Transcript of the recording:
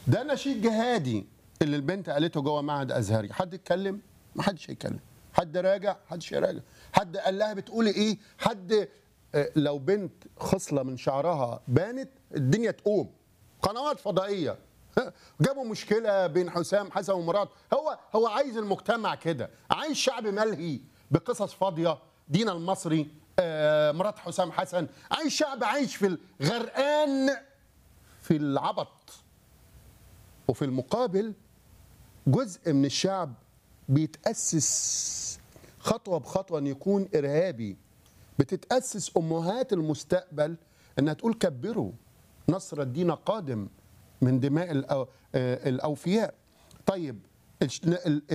ده نشيد جهادي اللي البنت قالته جوه معهد ازهري حد اتكلم ما حدش هيتكلم حد راجع حدش يراجع حد قال لها بتقولي ايه حد آه، لو بنت خصله من شعرها بانت الدنيا تقوم قنوات فضائيه جابوا مشكله بين حسام حسن ومراد هو هو عايز المجتمع كده عايز شعب ملهي بقصص فاضيه دينا المصري آه، مرات حسام حسن عايز شعب عايش في الغرقان في العبط وفي المقابل جزء من الشعب بيتأسس خطوة بخطوة أن يكون إرهابي بتتأسس أمهات المستقبل أنها تقول كبروا نصر الدين قادم من دماء الأو- آه، الأوفياء طيب الش- ال-